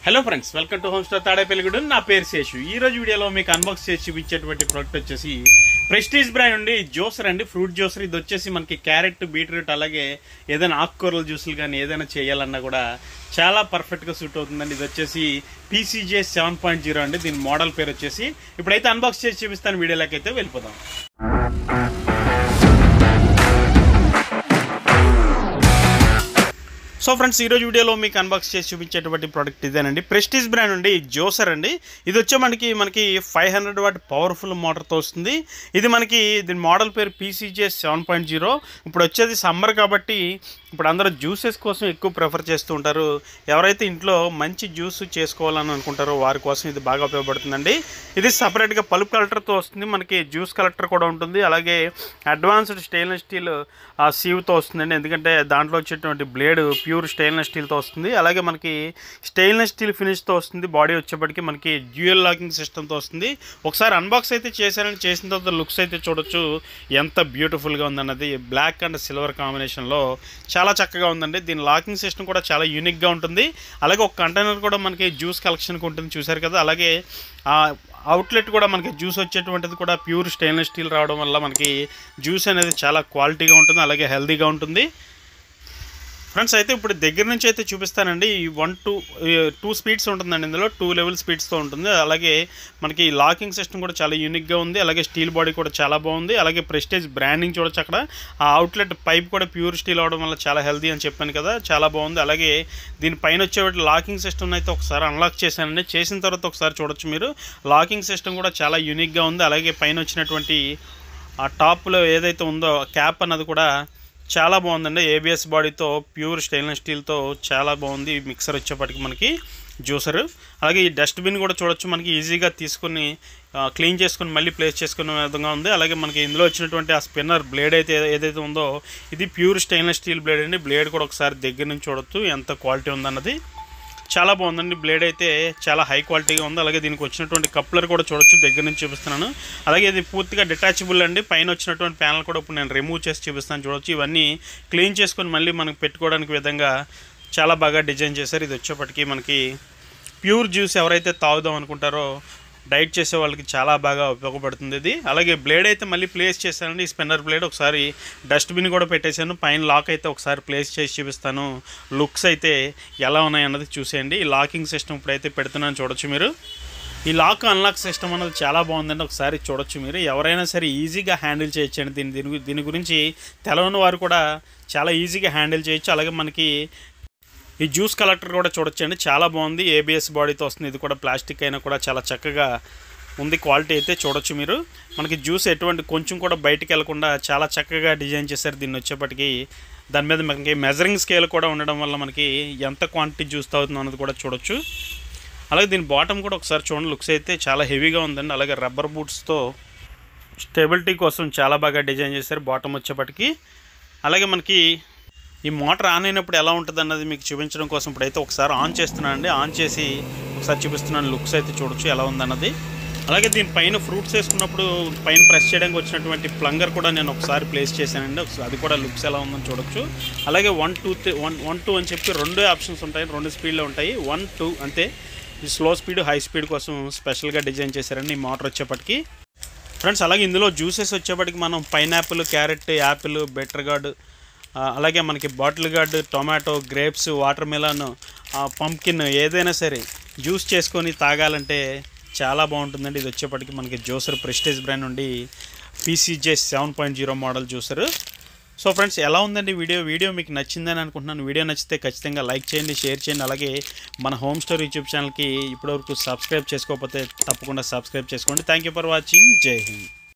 hello friends welcome to home star Tadepalligudem నా పేరు శేషు ఈ రోజు వీడియోలో మీకు అన్బాక్స్ చేసి చూపించేటువంటి ప్రోడక్ట్ వచ్చేసి ప్రెస్టీజ్ బ్రాండ్ నుండి జ్యూసర్ అండి ఫ్రూట్ జ్యూసర్ ఇది వచ్చేసి మనకి క్యారెట్ బీట్రూట్ అలాగే ఏదైనా ఆకుకూరల జ్యూసులు కానీ ఏదైనా చేయాలన్నా కూడా చాలా పర్ఫెక్ట్ గా సూట్ అవుతుందండి ఇది వచ్చేసి పీసీజే సెవెన్ పాయింట్ జీరో అండి దీని మోడల్ పేరు వచ్చేసి ఇప్పుడైతే అన్బాక్స్ చేసి చూపిస్తాను వీడియోలోకి అయితే వెళ్ళిపోదాం సో ఫ్రెండ్స్ ఈరోజు వీడియోలో మీకు అన్బాక్స్ చేసి చూపించేటువంటి ప్రోడక్ట్ ఇదేనండి ప్రెస్టీజ్ బ్రాండ్ నుండి జోసర్ అండి ఇది వచ్చే మనకి మనకి ఫైవ్ హండ్రెడ్ వాట్ పవర్ఫుల్ మోటార్తో వస్తుంది ఇది మనకి దీని మోడల్ పేరు పీసీజే సెవెన్ పాయింట్ జీరో ఇప్పుడు వచ్చేది సమ్మర్ కాబట్టి ఇప్పుడు అందరూ జ్యూసెస్ కోసం ఎక్కువ ప్రిఫర్ చేస్తూ ఉంటారు ఎవరైతే ఇంట్లో మంచి జ్యూస్ చేసుకోవాలని అనుకుంటారో వారి కోసం ఇది బాగా ఉపయోగపడుతుందండి ఇది సపరేట్గా పలుపు కలెక్టర్తో వస్తుంది మనకి జ్యూస్ కలెక్టర్ కూడా ఉంటుంది అలాగే అడ్వాన్స్డ్ స్టెయిన్లెస్ స్టీల్ ఆ సీవ్తో వస్తుందండి ఎందుకంటే దాంట్లో వచ్చేటువంటి బ్లేడ్ ప్యూర్ స్టెయిన్లెస్ స్టీల్తో వస్తుంది అలాగే మనకి స్టెయిన్లెస్ స్టీల్ ఫినిష్తో వస్తుంది బాడీ వచ్చేప్పటికి మనకి డ్యూయల్ లాకింగ్ సిస్టమ్తో వస్తుంది ఒకసారి అన్బాక్స్ అయితే చేశారని చేసిన తర్వాత లుక్స్ అయితే చూడొచ్చు ఎంత బ్యూటిఫుల్గా ఉందన్నది బ్లాక్ అండ్ సిల్వర్ కాంబినేషన్లో చాలా చక్కగా ఉందండి దీని లాకింగ్ సిస్టమ్ కూడా చాలా యూనిక్గా ఉంటుంది అలాగే ఒక కంటైనర్ కూడా మనకి జ్యూస్ కలెక్షన్కి ఉంటుంది చూసారు కదా అలాగే ఆ అవుట్లెట్ కూడా మనకి జ్యూస్ వచ్చేటువంటిది కూడా ప్యూర్ స్టెయిన్లెస్ స్టీల్ రావడం వల్ల మనకి జ్యూస్ అనేది చాలా క్వాలిటీగా ఉంటుంది అలాగే హెల్తీగా ఉంటుంది ఫ్రెండ్స్ అయితే ఇప్పుడు దగ్గర నుంచి అయితే చూపిస్తానండి ఈ వన్ టూ టూ స్పీడ్స్ ఉంటుందండి ఇందులో టూ లెవెల్ స్పీడ్స్తో ఉంటుంది అలాగే మనకి లాకింగ్ సిస్టమ్ కూడా చాలా యూనిక్గా ఉంది అలాగే స్టీల్ బాడీ కూడా చాలా బాగుంది అలాగే ప్రెస్టేజ్ బ్రాండింగ్ చూడొచ్చు అక్కడ ఆ అవుట్లెట్ పైప్ కూడా ప్యూర్ స్టీల్ అవడం వల్ల చాలా హెల్దీ అని చెప్పాను కదా చాలా బాగుంది అలాగే దీనిపైన వచ్చే లాకింగ్ సిస్టమ్ అయితే ఒకసారి అన్లాక్ చేశానండి చేసిన తర్వాత ఒకసారి చూడొచ్చు మీరు లాకింగ్ సిస్టమ్ కూడా చాలా యూనిక్గా ఉంది అలాగే పైన వచ్చినటువంటి ఆ టాప్లో ఏదైతే ఉందో క్యాప్ అన్నది కూడా చాలా బాగుందండి ఏబిఎస్ బాడీతో ప్యూర్ స్టెయిన్లెస్ స్టీల్తో చాలా బాగుంది ఈ మిక్సర్ వచ్చేప్పటికి మనకి జ్యూసర్ అలాగే ఈ డస్ట్బిన్ కూడా చూడొచ్చు మనకి ఈజీగా తీసుకుని క్లీన్ చేసుకుని మళ్ళీ ప్లేస్ చేసుకునే విధంగా ఉంది అలాగే మనకి ఇందులో వచ్చినటువంటి ఆ స్పిన్నర్ బ్లేడ్ అయితే ఏదైతే ఉందో ఇది ప్యూర్ స్టెయిన్లెస్ స్టీల్ బ్లేడ్ అండి బ్లేడ్ కూడా ఒకసారి దగ్గర నుంచి చూడొచ్చు ఎంత క్వాలిటీ ఉందన్నది చాలా బాగుందండి బ్లేడ్ అయితే చాలా హై క్వాలిటీగా ఉంది అలాగే దీనికి వచ్చినటువంటి కప్లర్ కూడా చూడొచ్చు దగ్గర నుంచి చూపిస్తున్నాను అలాగే ఇది పూర్తిగా డిటాచబుల్ అండి పైన వచ్చినటువంటి ప్యానల్ కూడా ఇప్పుడు నేను రిమూవ్ చేసి చూపిస్తాను చూడొచ్చు ఇవన్నీ క్లీన్ చేసుకొని మళ్ళీ మనకు పెట్టుకోవడానికి విధంగా చాలా బాగా డిజైన్ చేశారు ఇది వచ్చేప్పటికి మనకి ప్యూర్ జ్యూస్ ఎవరైతే తాగుదాం అనుకుంటారో డైట్ చేసే వాళ్ళకి చాలా బాగా ఉపయోగపడుతుంది ఇది అలాగే బ్లేడ్ అయితే మళ్ళీ ప్లేస్ చేశానండి ఈ స్పిన్నర్ బ్లేడ్ ఒకసారి డస్ట్బిన్ కూడా పెట్టేశాను పైన లాక్ అయితే ఒకసారి ప్లేస్ చేసి చూపిస్తాను లుక్స్ అయితే ఎలా ఉన్నాయి అన్నది చూసేయండి ఈ లాకింగ్ సిస్టమ్ ఇప్పుడైతే పెడుతున్నాను చూడొచ్చు మీరు ఈ లాక్ అన్లాక్ సిస్టమ్ అనేది చాలా బాగుందండి ఒకసారి చూడొచ్చు మీరు ఎవరైనా సరే ఈజీగా హ్యాండిల్ చేయొచ్చండి దీని దీని గు- దీని గురించి తెలవని వారు కూడా చాలా ఈజీగా హ్యాండిల్ చేయొచ్చు అలాగే మనకి ఈ జ్యూస్ కలెక్టర్ కూడా చూడొచ్చండి చాలా బాగుంది ఏబిఎస్ బాడీతో వస్తుంది ఇది కూడా ప్లాస్టిక్ అయినా కూడా చాలా చక్కగా ఉంది క్వాలిటీ అయితే చూడొచ్చు మీరు మనకి జ్యూస్ ఎటువంటి కొంచెం కూడా బయటికి వెళ్లకుండా చాలా చక్కగా డిజైన్ చేశారు దీన్ని వచ్చేప్పటికి దాని మీద మనకి మెజరింగ్ స్కేల్ కూడా ఉండడం వల్ల మనకి ఎంత క్వాంటిటీ జ్యూస్ తాగుతుందో అన్నది కూడా చూడొచ్చు అలాగే దీని బాటమ్ కూడా ఒకసారి చూడండి లుక్స్ అయితే చాలా హెవీగా ఉందండి అలాగే రబ్బర్ బూట్స్తో స్టెబిలిటీ కోసం చాలా బాగా డిజైన్ చేశారు బాటమ్ వచ్చేప్పటికి అలాగే మనకి ఈ మోటార్ ఆన్ అయినప్పుడు ఎలా ఉంటుంది అన్నది మీకు చూపించడం కోసం ఇప్పుడైతే ఒకసారి ఆన్ చేస్తున్నాను అండి ఆన్ చేసి ఒకసారి చూపిస్తున్నాను లుక్స్ అయితే చూడొచ్చు ఎలా ఉందన్నది అలాగే దీని పైన ఫ్రూట్స్ వేసుకున్నప్పుడు పైన ప్రెస్ చేయడానికి వచ్చినటువంటి ప్లంగర్ కూడా నేను ఒకసారి ప్లేస్ చేశానండి ఒకసారి అది కూడా లుక్స్ ఎలా ఉందని చూడొచ్చు అలాగే one two one one two అని చెప్పి రెండు ఆప్షన్స్ ఉంటాయి రెండు స్పీడ్లో ఉంటాయి వన్ టూ అంతే ఈ స్లో స్పీడ్ హై స్పీడ్ కోసం స్పెషల్గా డిజైన్ చేశారండి ఈ మోటార్ వచ్చేప్పటికి ఫ్రెండ్స్ అలాగే ఇందులో జ్యూసెస్ వచ్చేప్పటికి మనం pineapple carrot apple bitter gourd అలాగే మనకి bottle gourd tomato grapes watermelon pumpkin ఏదైనా సరే జ్యూస్ చేసుకొని తాగాలంటే చాలా బాగుంటుందండి ఇది వచ్చేప్పటికి మనకి జ్యూసర్ ప్రెస్టేజ్ బ్రాండ్ నుండి PCJ seven point zero model juicer so friends ఎలా ఉందండి వీడియో వీడియో మీకు నచ్చిందని అనుకుంటున్నాను వీడియో నచ్చితే ఖచ్చితంగా లైక్ చేయండి షేర్ చేయండి అలాగే మన హోమ్ స్టోర్ యూట్యూబ్ ఛానల్కి ఇప్పటివరకు సబ్స్క్రైబ్ చేసుకోకపోతే తప్పకుండా సబ్స్క్రైబ్ చేసుకోండి థ్యాంక్ యూ ఫర్ వాచింగ్ జై హింద్